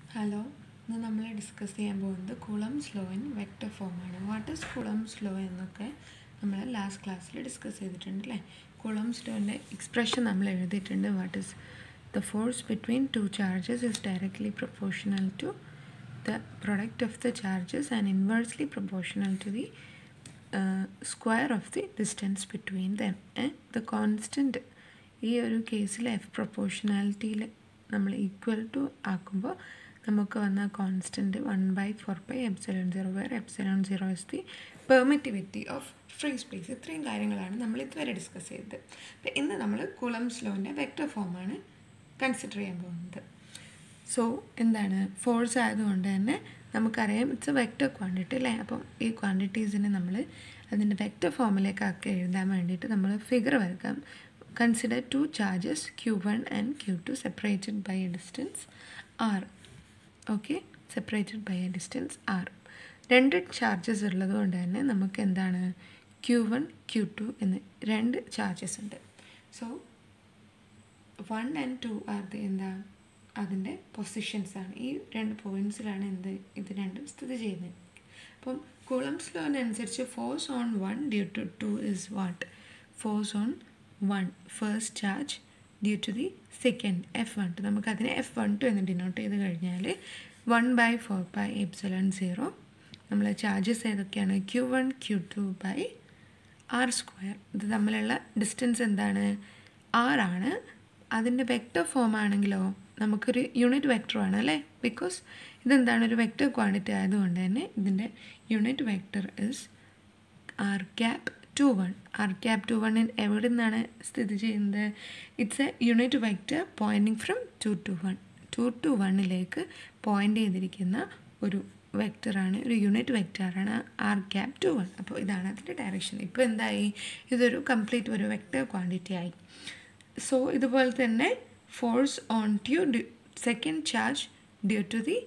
Hello ഇന്ന് നമ്മൾ discuss ചെയ്യാൻ പോകുന്നത് കുളംസ് ലോ ഇൻ വെക്റ്റർ ഫോമാണ് വാട്ട് ഈസ് കുളംസ് ലോ എന്നൊക്കെ നമ്മൾ ലാസ്റ്റ് ക്ലാസ്സിൽ ഡിസ്കസ് ചെയ്തിട്ടുണ്ട് അല്ലേ കുളംസ് ലോൻ്റെ എക്സ്പ്രഷൻ നമ്മൾ എഴുതിയിട്ടുണ്ട് what is the force between two charges is directly proportional to the product of the charges and inversely proportional to the square of the distance between them the constant ഈ ഒരു കേസിൽ F പ്രൊപ്പോർഷണാലിറ്റിയിൽ നമ്മൾ equal to ആക്കുമ്പോൾ നമുക്ക് വന്ന constant one by four by epsilon zero where epsilon zero is the permittivity of free space ഇത്രയും കാര്യങ്ങളാണ് നമ്മൾ ഇതുവരെ ഡിസ്കസ് ചെയ്തത് അപ്പം ഇന്ന് നമ്മൾ കുളംസ് ലോൻ്റെ വെക്റ്റർ ഫോമാണ് കൺസിഡർ ചെയ്യാൻ പോകുന്നത് സോ എന്താണ് ഫോഴ്സ് ആയതുകൊണ്ട് തന്നെ നമുക്കറിയാം ഇറ്റ്സ് എ വെക്റ്റർ ക്വാണ്ടിറ്റി അല്ലേ അപ്പം ഈ ക്വാണ്ടിറ്റീസിനെ നമ്മൾ അതിൻ്റെ വെക്റ്റർ ഫോമിലേക്കൊക്കെ എഴുതാൻ വേണ്ടിയിട്ട് നമ്മൾ ഫിഗർ വരക്കാം consider two charges q one and q two separated by a distance r okay separated by a distance r രണ്ട് ചാർജസ് ഉള്ളത് കൊണ്ട് തന്നെ നമുക്ക് എന്താണ് ക്യൂ വൺ ക്യൂ ടു എന്ന് രണ്ട് ചാർജസ് ഉണ്ട് so one and two are the എന്താ അതിൻ്റെ പൊസിഷൻസ് ആണ് ഈ രണ്ട് പോയിൻറ്റ്സിലാണ് എന്ത് ഇത് രണ്ടും സ്ഥിതി ചെയ്യുന്നത് അപ്പം കുളംസ് ലോനനുസരിച്ച് force on one due to two is what force on one first charge due to the second F one two നമുക്കതിനെ എഫ് വൺ ടു എന്ന് ഡിനോട്ട് ചെയ്ത് കഴിഞ്ഞാൽ one by four by epsilon zero നമ്മൾ charges ഏതൊക്കെയാണ് q one q two by r square ഇത് തമ്മിലുള്ള distance എന്താണ് R ആണ് അതിൻ്റെ വെക്റ്റർ ഫോം ആണെങ്കിലോ നമുക്കൊരു യൂണിറ്റ് വെക്റ്റർ ആണ് അല്ലേ ബിക്കോസ് ഇതെന്താണ് ഒരു വെക്റ്റർ ക്വാണ്ടിറ്റി ആയതുകൊണ്ട് തന്നെ ഇതിൻ്റെ unit vector is r cap two one r cap two വണ്ണിൻ എവിടെ നിന്നാണ് സ്ഥിതി ചെയ്യുന്നത് it's a unit vector pointing from two to one to to വണ്ണിലേക്ക് പോയിൻ്റ് ചെയ്തിരിക്കുന്ന ഒരു വെക്റ്ററാണ് ഒരു യൂണിറ്റ് വെക്റ്ററാണ് ആർ ക്യാപ് ടു വൺ അപ്പോൾ ഇതാണ് അതിൻ്റെ ഡയറക്ഷൻ ഇപ്പോൾ എന്തായി ഇതൊരു കംപ്ലീറ്റ് ഒരു വെക്റ്റർ ക്വാണ്ടിറ്റി ആയി സോ ഇതുപോലെ തന്നെ force on two second charge due to the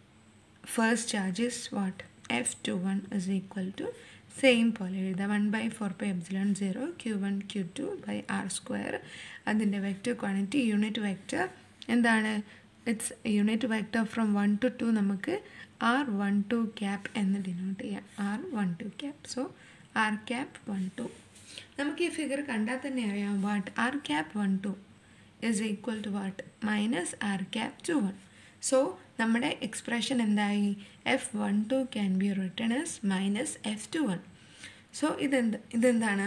first charge is what F two one is equal to same പോലെ എഴുതാം one by four by epsilon zero q one q two by r square അതിൻ്റെ vector quantity unit vector എന്താണ് it's unit vector from one to two നമുക്ക് r one two cap എന്ന് denote ചെയ്യാം r one two cap so r cap one two നമുക്ക് ഈ figure കണ്ടാൽ തന്നെ അറിയാം what r cap one two is equal to what minus r cap two one so നമ്മുടെ expression എന്തായി F one two can be written as minus F two one so ഇതെന്ത് ഇതെന്താണ്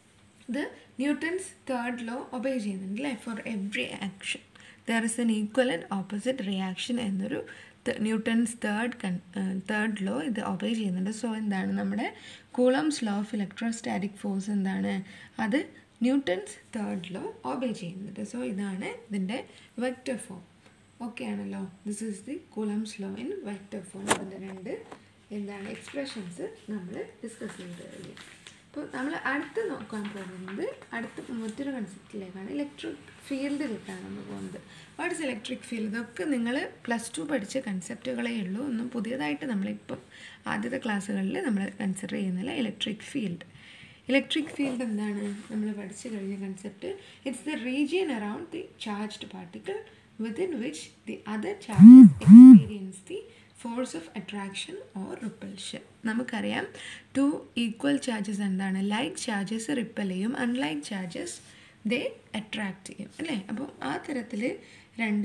ഇത് ന്യൂട്ടൺസ് തേർഡ് ലോ ഒബേ ചെയ്യുന്നുണ്ട് അല്ലേ for every action there is an equal and opposite reaction എന്നൊരു Newton's third കൺ third law ഇത് obey ചെയ്യുന്നുണ്ട് so എന്താണ് നമ്മുടെ Coulomb's law of electrostatic force എന്താണ് അത് ന്യൂട്ടൺസ് തേർഡ് ലോ ഒബേ ചെയ്യുന്നുണ്ട് സോ ഇതാണ് ഇതിൻ്റെ വെക്റ്റർ ഫോം ഓക്കെ ആണല്ലോ this is the Coulomb's law in vector form അതിൻ്റെ രണ്ട് എന്താണ് എക്സ്പ്രഷൻസ് നമ്മൾ ഡിസ്കസ് ചെയ്ത് കഴിഞ്ഞു അപ്പോൾ നമ്മൾ അടുത്ത് നോക്കാൻ പോകുന്നത് അടുത്ത മറ്റൊരു കൺസെപ്റ്റിലേക്കാണ് ഇലക്ട്രിക് ഫീൽഡിലേക്കാണ് നമ്മൾ പോകുന്നത് വാട്ട് ഇസ് ഇലക്ട്രിക് ഫീൽഡ് ഇതൊക്കെ നിങ്ങൾ പ്ലസ് ടു പഠിച്ച കൺസെപ്റ്റുകളേ ഉള്ളൂ ഒന്നും പുതിയതായിട്ട് നമ്മളിപ്പം ആദ്യത്തെ ക്ലാസ്സുകളിൽ നമ്മൾ കൺസിഡർ ചെയ്യുന്നില്ല ഇലക്ട്രിക് ഫീൽഡ് ഇലക്ട്രിക് ഫീൽഡ് എന്താണ് നമ്മൾ പഠിച്ചു കഴിഞ്ഞ concept it's the region around the charged particle within which the other charges experience the force of attraction or repulsion നമുക്കറിയാം ടു ഈക്വൽ ചാർജസ് എന്താണ് ലൈക്ക് ചാർജസ് റിപ്പൽ ചെയ്യും unlike charges they attract ചെയ്യും അല്ലേ അപ്പോൾ ആ തരത്തിൽ രണ്ട്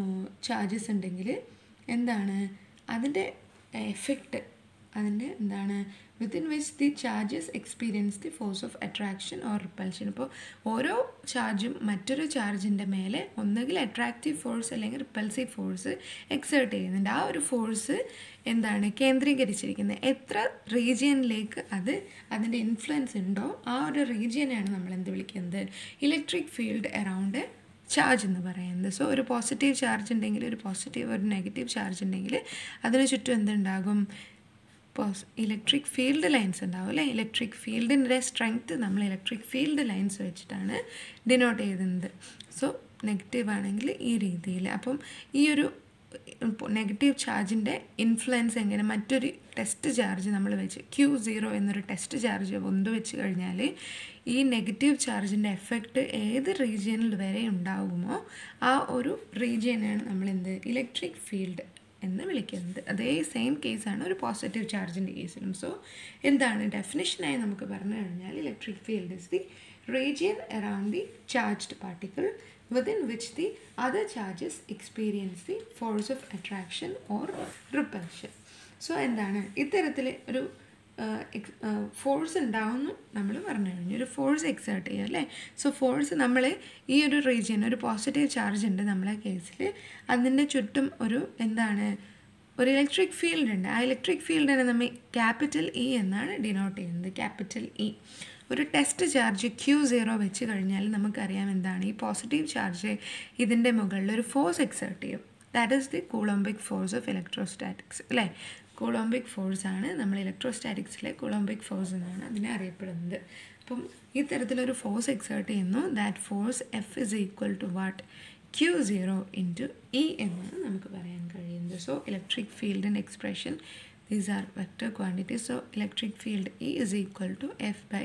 ചാർജസ് ഉണ്ടെങ്കിൽ എന്താണ് അതിൻ്റെ എഫക്റ്റ് അതിൻ്റെ എന്താണ് within which the charges experience the force of attraction or repulsion ഇപ്പോൾ ഓരോ ചാർജും മറ്റൊരു ചാർജിൻ്റെ മേലെ ഒന്നുകിൽ അട്രാക്റ്റീവ് ഫോഴ്സ് അല്ലെങ്കിൽ റിപ്പൽസീവ് ഫോഴ്സ് എക്സേർട്ട് ചെയ്യുന്നുണ്ട് ആ ഒരു ഫോഴ്സ് എന്താണ് കേന്ദ്രീകരിച്ചിരിക്കുന്നത് എത്ര റീജിയനിലേക്ക് അത് അതിൻ്റെ ഇൻഫ്ലുവൻസ് ഉണ്ടോ ആ ഒരു റീജിയനെയാണ് നമ്മൾ എന്ത് വിളിക്കുന്നത് ഇലക്ട്രിക് ഫീൽഡ് അറൗണ്ട് ചാർജ് എന്ന് പറയുന്നത് സോ ഒരു പോസിറ്റീവ് ചാർജ് ഉണ്ടെങ്കിൽ ഒരു പോസിറ്റീവ് ഒരു നെഗറ്റീവ് ചാർജ് ഉണ്ടെങ്കിൽ അതിന് ചുറ്റും എന്തുണ്ടാകും പോസ് ഇലക്ട്രിക് ഫീൽഡ് ലൈൻസ് ഉണ്ടാവും അല്ലേ ഇലക്ട്രിക് ഫീൽഡിൻ്റെ സ്ട്രെങ്ത്ത് നമ്മൾ ഇലക്ട്രിക് ഫീൽഡ് ലൈൻസ് വെച്ചിട്ടാണ് ഡിനോട്ട് ചെയ്യുന്നത് സോ നെഗറ്റീവ് ആണെങ്കിൽ ഈ രീതിയിൽ അപ്പം ഈ ഒരു നെഗറ്റീവ് ചാർജിൻ്റെ ഇൻഫ്ലുവൻസ് എങ്ങനെ മറ്റൊരു ടെസ്റ്റ് ചാർജ് നമ്മൾ വെച്ച് ക്യൂ സീറോ എന്നൊരു ടെസ്റ്റ് ചാർജ് കൊണ്ടുവച്ച് കഴിഞ്ഞാൽ ഈ നെഗറ്റീവ് ചാർജിൻ്റെ എഫക്റ്റ് ഏത് റീജിയനിൽ വരെ ഉണ്ടാകുമോ ആ ഒരു റീജിയനാണ് നമ്മൾ എന്ത് ഇലക്ട്രിക് ഫീൽഡ് എന്ന് വിളിക്കുന്നത് അതേ സെയിം കേസാണ് ഒരു പോസിറ്റീവ് ചാർജിൻ്റെ കേസിലും സോ എന്താണ് ഡെഫിനിഷനായി നമുക്ക് പറഞ്ഞു കഴിഞ്ഞാൽ electric field is the region around the charged particle within which the other charges experience the force of attraction or repulsion. So എന്താണ് ഇത്തരത്തിൽ ഒരു ഫോഴ്സ് ഉണ്ടാവുന്നു നമ്മൾ പറഞ്ഞു കഴിഞ്ഞു ഒരു ഫോഴ്സ് എക്സേർട്ട് ചെയ്യുക അല്ലേ സോ ഫോഴ്സ് നമ്മൾ ഈ ഒരു റീജിയൻ ഒരു പോസിറ്റീവ് ചാർജ് ഉണ്ട് നമ്മളെ കേസിൽ അതിൻ്റെ ചുറ്റും ഒരു എന്താണ് ഒരു ഇലക്ട്രിക് ഫീൽഡ് ഉണ്ട് ആ ഇലക്ട്രിക് ഫീൽഡിനെ നമ്മൾ ക്യാപിറ്റൽ ഇ എന്നാണ് ഡിനോട്ട് ചെയ്യുന്നത് ക്യാപിറ്റൽ ഇ ഒരു ടെസ്റ്റ് ചാർജ് ക്യൂ സീറോ വെച്ച് കഴിഞ്ഞാൽ നമുക്കറിയാം എന്താണ് ഈ പോസിറ്റീവ് ചാർജ് ഇതിൻ്റെ മുകളിൽ ഒരു ഫോഴ്സ് എക്സേർട്ട് ചെയ്യും that is the Coulombic force of electrostatics അല്ലേ കൂളോംബിക് ഫോഴ്സ് ആണ് നമ്മൾ ഇലക്ട്രോസ്റ്റാറ്റിക്സിലെ കൂളോംബിക് ഫോഴ്സ് എന്നാണ് അതിനെ അറിയപ്പെടുന്നത് അപ്പം ഈ തരത്തിലൊരു ഫോഴ്സ് എക്സേർട്ട് ചെയ്യുന്നു that force F is equal to what q zero into E എന്നാണ് നമുക്ക് പറയാൻ കഴിയുന്നത് സോ ഇലക്ട്രിക് ഫീൽഡിൻ്റെ expression these are vector quantities so electric field E is equal to F by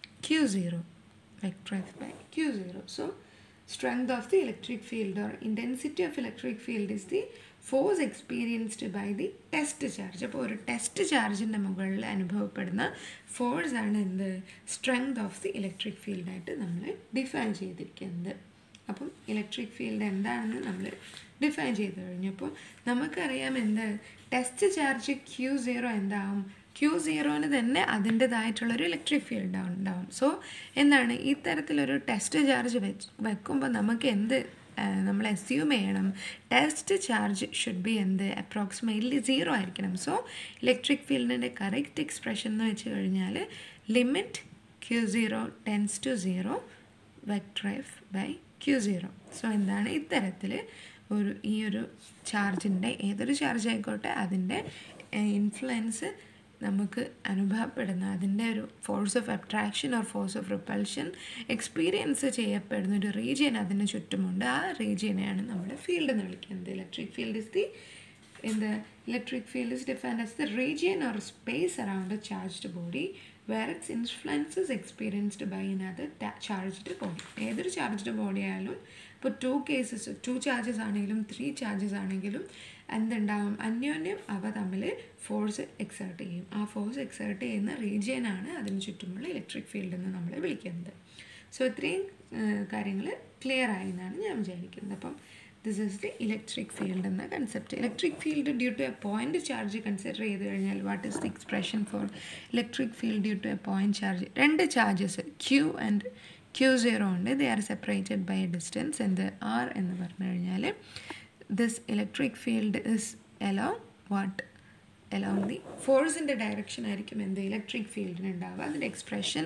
q0 vector f by q0 so strength of the electric field or intensity of electric field is the force experienced by the test charge അപ്പോൾ ഒരു test ചാർജിൻ്റെ മുകളിൽ അനുഭവപ്പെടുന്ന force ആണ് എന്ത് strength of the electric ഫീൽഡായിട്ട് നമ്മൾ define ചെയ്തിരിക്കുന്നത് അപ്പം ഇലക്ട്രിക് ഫീൽഡ് എന്താണെന്ന് നമ്മൾ ഡിഫൈൻ ചെയ്ത് കഴിഞ്ഞു അപ്പോൾ നമുക്കറിയാം എന്ത് ടെസ്റ്റ് ചാർജ് ക്യൂ സീറോ എന്താവും ക്യൂ സീറോന് തന്നെ അതിൻ്റെതായിട്ടുള്ളൊരു ഇലക്ട്രിക് ഫീൽഡ് ഉണ്ടാവും സോ എന്താണ് ഈ തരത്തിലൊരു ടെസ്റ്റ് ചാർജ് വെച്ച് വെക്കുമ്പോൾ നമുക്ക് എന്ത് നമ്മൾ അസ്യൂം ചെയ്യണം ടെസ്റ്റ് ചാർജ് ഷുഡ് ബി എന്ത് അപ്രോക്സിമേറ്റ്ലി സീറോ ആയിരിക്കണം സോ ഇലക്ട്രിക് ഫീൽഡിൻ്റെ കറക്റ്റ് എക്സ്പ്രഷൻ എന്ന് വെച്ച് കഴിഞ്ഞാൽ limit q zero tends to zero vector F by q zero so എന്താണ് ഇത്തരത്തിൽ ഒരു ഈ ഒരു ചാർജിൻ്റെ ഏതൊരു ചാർജ് ആയിക്കോട്ടെ അതിൻ്റെ ഇൻഫ്ലുവൻസ് നമുക്ക് അനുഭവപ്പെടുന്ന അതിൻ്റെ ഒരു force of attraction or force of repulsion experience ചെയ്യപ്പെടുന്ന ഒരു റീജിയൻ അതിന് ചുറ്റുമുണ്ട് ആ റീജിയനെയാണ് നമ്മൾ ഫീൽഡ് എന്ന് വിളിക്കുന്നത് electric field is the in the electric field is defined as the region or space around a charged body where its influence is experienced by another ta- charged body ഏതൊരു charged body ആയാലും ഇപ്പോൾ two cases two charges ആണെങ്കിലും three charges ആണെങ്കിലും എന്തുണ്ടാവും അന്യോന്യം അവ തമ്മിൽ force exert ചെയ്യും ആ ഫോഴ്സ് എക്സേർട്ട് ചെയ്യുന്ന റീജിയനാണ് അതിന് ചുറ്റുമുള്ള ഇലക്ട്രിക് ഫീൽഡ് എന്ന് നമ്മൾ വിളിക്കുന്നത് സോ ഇത്രയും കാര്യങ്ങൾ ക്ലിയർ ആയി എന്നാണ് ഞാൻ വിചാരിക്കുന്നത് അപ്പം this is the electric field എന്ന concept electric field due to a point charge consider ചെയ്ത് കഴിഞ്ഞാൽ what is the expression for electric field due to a point charge രണ്ട് charges q and q zero ഉണ്ട് they are separated by a distance എന്ത് r എന്ന് പറഞ്ഞു കഴിഞ്ഞാൽ this electric field is along what along the ഫോഴ്സിൻ്റെ direction ആയിരിക്കും എന്ത് electric ഫീൽഡിന് ഉണ്ടാവുക അതിൻ്റെ expression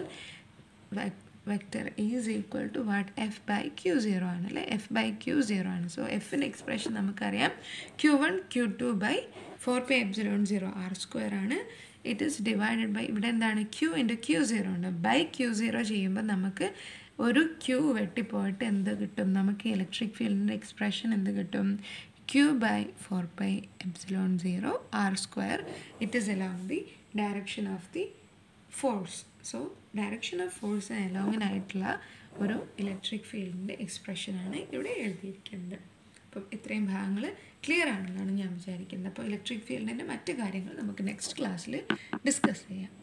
vector is equal to what F by q zero ആണ് അല്ലേ എഫ് ബൈ ക്യൂ സീറോ ആണ് സോ എഫിൻ്റെ എക്സ്പ്രഷൻ നമുക്കറിയാം q one q two by four pi epsilon zero r square ആണ് ഇറ്റ് ഈസ് ഡിവൈഡഡ് ബൈ ഇവിടെ എന്താണ് q into q zero ഉണ്ട് by q zero ചെയ്യുമ്പോൾ നമുക്ക് ഒരു ക്യൂ വെട്ടിപ്പോയിട്ട് എന്ത് കിട്ടും നമുക്ക് ഇലക്ട്രിക് ഫീൽഡിൻ്റെ എക്സ്പ്രഷൻ എന്ത് കിട്ടും q by four pi epsilon zero r square it is along the direction of the force so direction of force അലോങ്ങിനായിട്ടുള്ള ഒരു ഇലക്ട്രിക് ഫീൽഡിൻ്റെ എക്സ്പ്രഷനാണ് ഇവിടെ എഴുതിയിരിക്കുന്നത് അപ്പം ഇത്രയും ഭാഗങ്ങൾ ക്ലിയർ ആണെന്നാണ് ഞാൻ വിചാരിക്കുന്നത് അപ്പോൾ ഇലക്ട്രിക് ഫീൽഡിൻ്റെ മറ്റു കാര്യങ്ങൾ നമുക്ക് നെക്സ്റ്റ് ക്ലാസ്സിൽ ഡിസ്കസ് ചെയ്യാം